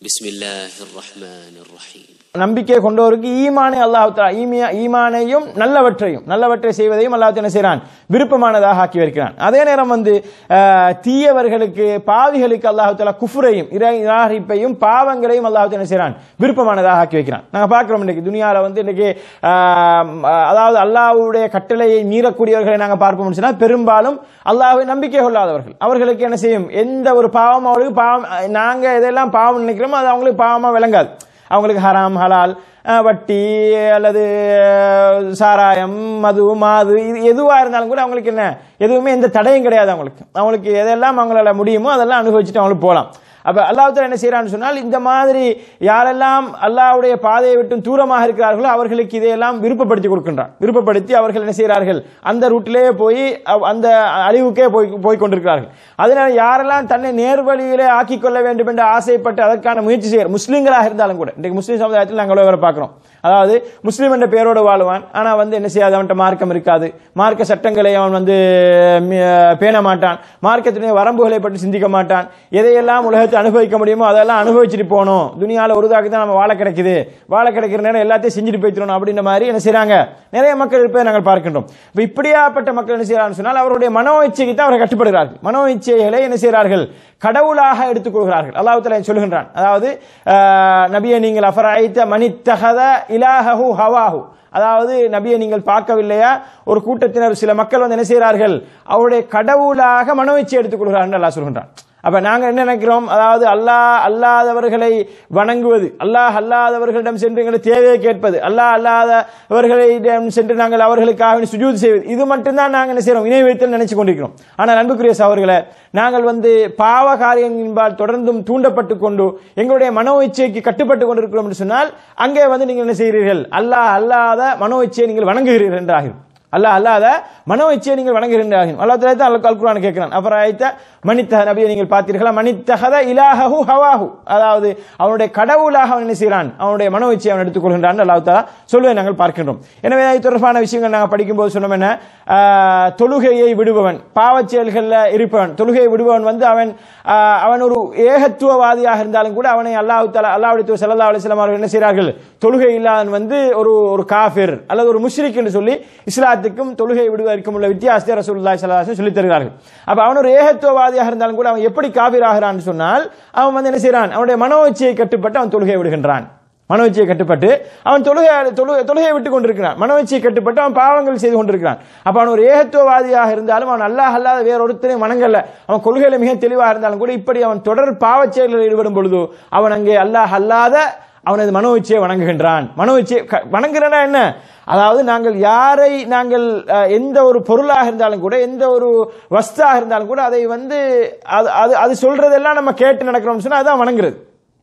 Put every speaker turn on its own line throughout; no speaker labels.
بسم الله الرحمن الرحيم
நம்பிக்கை கொண்டவருக்கு ஈமானை அல்லாஹ் தஆலா ஈமியா ஈமானையும் நல்லவற்றையும் நல்லவற்றை செய்வதையும் அல்லாஹ் என்ன செய்கிறான் விருப்பமானதாக ஆக்கி வைக்கிறான் அதே நேரம் வந்து அஹ், தீயவர்களுக்கு பாவிகளுக்கு அல்லாஹ் தஆலா குஃப்ரையும் இறை நிராகரிப்பையும் பாவங்களையும் அல்லாஹ் தஆலா என்ன செய்கிறான் விருப்பமானதாக ஆக்கி வைக்கிறான் நாங்க பார்க்கிறோம் இன்னைக்கு துனியால வந்து இன்னைக்கு ஆஹ், அதாவது அல்லாஹ்வுடைய கட்டளையை மீறக்கூடியவர்களை நாங்க பார்ப்போம்னு சொன்னா பெரும்பாலும் அல்லாஹ்வை நம்பிக்கை கொள்ளாதவர்கள் அவர்களுக்கு என்ன செய்யும் எந்த ஒரு பாவம் அவர்களுக்கு பாவம் நாங்க எதெல்லாம் பாவம் நினைக்கிறோமோ அது அவங்களுக்கு பாவமா விளங்காது அவங்களுக்கு ஹராம் ஹலால் அஹ், வட்டி அல்லது அஹ், சாராயம் மது மாது இது எதுவா இருந்தாலும் கூட அவங்களுக்கு என்ன எதுவுமே எந்த தடையும் கிடையாது அவங்களுக்கு அவங்களுக்கு எதெல்லாம் அவங்களால முடியுமோ அதெல்லாம் அனுபவிச்சுட்டு அவங்களுக்கு போகலாம் அப்ப அல்லாஹ் என்ன செய்யறான்னு சொன்னால் இந்த மாதிரி யாரெல்லாம் அல்லாஹ்வுடைய பாதையை விட்டு தூரமாக இருக்கிறார்களோ அவர்களுக்கு இதையெல்லாம் விருப்பப்படுத்தி கொடுக்கின்றான் விருப்பப்படுத்தி அவர்கள் என்ன செய்கிறார்கள் அந்த ரூட்டிலேயே போய் அவ்- அந்த அழிவுக்கே போய் போய் கொண்டிருக்கிறார்கள் அதனால யாரெல்லாம் தன்னை நேர்வழியிலே ஆக்கிக் கொள்ள வேண்டும் என்று ஆசைப்பட்டு அதற்கான முயற்சி செய்யற முஸ்லீம்களாக இருந்தாலும் கூட இன்றைக்கு முஸ்லீம் சமுதாயத்தில் நாங்கள் எவ்வளவு பேரை பார்க்கிறோம் அதாவது முஸ்லீம் என்ற பெயரோடு வாழ்வான் ஆனா வந்து என்ன செய்யாது அவன்கிட்ட மார்க்கம் இருக்காது மார்க்க சட்டங்களை அவன் வந்து மி- பேண மாட்டான் மார்க்கத்தினுடைய வரம்புகளை பற்றி சிந்திக்க மாட்டான் எதையெல்லாம் உலகத்தை அனுபவிக்க முடியுமோ அதெல்லாம் அனுபவிச்சுட்டு போகணும் துனியால ஒரு தாக்கு தான் நம்ம வாழ கிடைக்குது வாழ கிடைக்கிற நேரம் எல்லாத்தையும் செஞ்சுட்டு போய்த்திரணும் அப்படின்ற மாதிரி என்ன செய்றாங்க நிறைய மக்கள் இருப்பதை நாங்கள் பார்க்கின்றோம் இப்ப இப்படியாப்பட்ட மக்கள் என்ன செய்யறாங்க சொன்னால் அவருடைய மனோ இச்சைக்கு தான் அவர்கள் கட்டுப்படுகிறார்கள் மனோ இச்சைகளை என்ன செய்கிறார்கள் கடவுளாக எடுத்துக்கொள்கிறார்கள் அல்லாஹ் தஆலா சொல்கின்றான் அதாவது ஆஹ், நபியை நீங்கள் அஃபராய்த்த மனித்தகத இலாஹு ஹவாஹு அதாவது நபியை நீங்கள் பார்க்கவில்லையா ஒரு கூட்டத்தினர் சில மக்கள் வந்து என்ன செய்கிறார்கள் அவருடைய கடவுளாக மனோயிச்சை எடுத்துக்கொள்கிறார்கள் அல்லாஹ் சொல்கின்றான் அப்ப நாங்க என்ன நினைக்கிறோம் அதாவது அல்லாஹ் அல்லாதவர்களை வணங்குவது அல்லாஹ் அல்லாதவர்களிடம் சென்று எங்களை தேவையை கேட்பது அல்லாஹ் அல்லாதவர்களிடம் சென்று நாங்கள் அவர்களுக்காக சுஜூத் செய்வது இது மட்டும்தான் நாங்கள் என்ன செய்யறோம் இணை வைத்தல் நினைச்சு கொண்டிருக்கிறோம் ஆனால் அன்புக்குரிய சகோதரர்களே நாங்கள் வந்து பாவ காரியங்களின்பால் தொடர்ந்தும் தூண்டப்பட்டு கொண்டு எங்களுடைய மனோ இச்சைக்கு கட்டுப்பட்டு கொண்டிருக்கிறோம் என்று சொன்னால் அங்கே வந்து நீங்கள் என்ன செய்கிறீர்கள் அல்லாஹ் அல்லாத மனோ இச்சையை நீங்கள் வணங்குகிறீர்கள் என்றாகும் அல்லாஹ் அல்லாத மனோ இச்சையை நீங்கள் வணங்குகின்றார்கள் அல்லாஹ் தஆலா தான் அல் குர்ஆன் கேட்கிறான் அப்புறம் ஆயத்த மனித்தக நபியை நீங்கள் பார்த்தீர்களா மனித்தகத இலாஹு ஹவாஹு அதாவது அவனுடைய கடவுளாக அவன் என்ன செய்கிறான் அவனுடைய மனோ இச்சையை அவன் எடுத்துக்கொள்கின்றான் அல்லாஹ் தஆலா சொல்லுவதை நாங்கள் பார்க்கின்றோம் எனவே இது தொடர்பான விஷயங்கள் நாங்கள் படிக்கும்போது சொன்னோம் என்ன ஆஹ், தொழுகையை விடுபவன் பாவச் செயல்களில் இருப்பவன் தொழுகையை விடுபவன் வந்து அவன் ஆஹ், அவன் ஒரு ஏகத்துவவாதியாக இருந்தாலும் கூட அவனை அல்லாஹ் தஆலா அல்லாஹ்வுடைய தூதர் ஸல்லல்லாஹு அலைஹி வஸல்லம் அவர்கள் என்ன செய்கிறார்கள் தொழுகை இல்லாதவன் வந்து ஒரு ஒரு காஃபிர் அல்லது ஒரு முஷ்ரிக் என்று சொல்லி இஸ்லாத்துக்கும் தொழுகை விடுவதற்கும் உள்ள வித்தியாசத்தை ரசூலுல்லாஹி ஸல்லல்லாஹு அலைஹி வஸல்லம் சொல்லித் தருகிறார்கள் அப்ப அவன் ஒரு ஏகத்துவவாதியாக இருந்தாலும் கூட அவன் எப்படி காஃபிர் ஆகிறான்னு சொன்னால் அவன் வந்து என்ன செய்றான் அவனுடைய மனோ இச்சையை கட்டுப்பட்டு அவன் தொழுகை விடுகின்றான் மனோ இச்சையை கட்டுப்பட்டு அவன் தொழுகை தொழு- தொழுகையை விட்டு கொண்டிருக்கிறான் மனோ இச்சையை கட்டுப்பட்டு அவன் பாவங்கள் செய்து கொண்டிருக்கிறான் அப்ப அவன் ஒரு ஏகத்துவவாதியாக இருந்தாலும் அவன் அல்லாஹ் அல்லாத வேற ஒருத்தரையும் வணங்கல்ல அவன் கொள்கையில மிக தெளிவாக இருந்தாலும் கூட இப்படி அவன் தொடர் பாவச் செயல்களில் ஈடுபடும் பொழுது அவன் அங்கே அல்லாஹ் அல்லாத அவனது மனோ இச்சையை வணங்குகின்றான் மனோ இச்சையை க- வணங்குறனா என்ன அதாவது நாங்கள் யாரை நாங்கள் அஹ், எந்த ஒரு பொருளாக இருந்தாலும் கூட எந்த ஒரு வஸ்தாக இருந்தாலும் கூட அதை வந்து அது அது அது சொல்றதெல்லாம் நம்ம கேட்டு நடக்கிறோம்னு சொன்னா அதான் வணங்குறது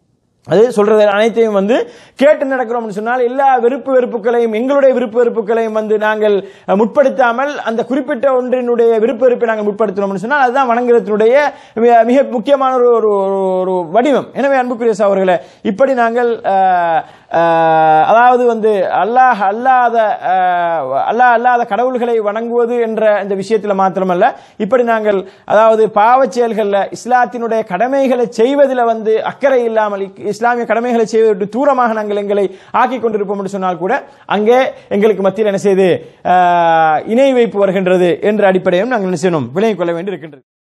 அது சொல்றது அனைத்தையும் வந்து கேட்டு நடக்கிறோம்னு சொன்னால் எல்லா விருப்பு வெறுப்புகளையும் எங்களுடைய விருப்பு வெறுப்புகளையும் வந்து நாங்கள் அஹ், முற்படுத்தாமல் அந்த குறிப்பிட்ட ஒன்றினுடைய விருப்பு வெறுப்பை நாங்கள் முற்படுத்தினோம்னு சொன்னால் அதுதான் வணங்குறதுனுடைய மிக- மிக முக்கியமான ஒரு ஒரு ஒரு- ஒரு வடிவம் எனவே அன்புக்குரிய அவர்களே இப்படி நாங்கள் அஹ், அஹ், அதாவது வந்து அல்லாஹ் அல்லாத அஹ், அல்லாஹ் அல்லாத கடவுள்களை வணங்குவது என்ற இந்த விஷயத்தில் மாத்திரமல்ல இப்படி நாங்கள் அதாவது பாவச் செயல்களில் இஸ்லாத்தினுடைய கடமைகளை செய்வதில் வந்து அக்கறை இல்லாமல் இ- இஸ்லாமிய கடமைகளை செய்வதை விட்டு தூரமாக நாங்கள் எங்களை ஆக்கிக் கொண்டிருப்போம் என்று சொன்னால் கூட அங்கே எங்களுக்கு மத்தியில் என்ன செய்து அஹ், இணை வைப்பு வருகின்றது என்ற அடிப்படையும் நாங்கள் என்ன செய்யணும் விலகிக் கொள்ள வேண்டி இருக்கின்றது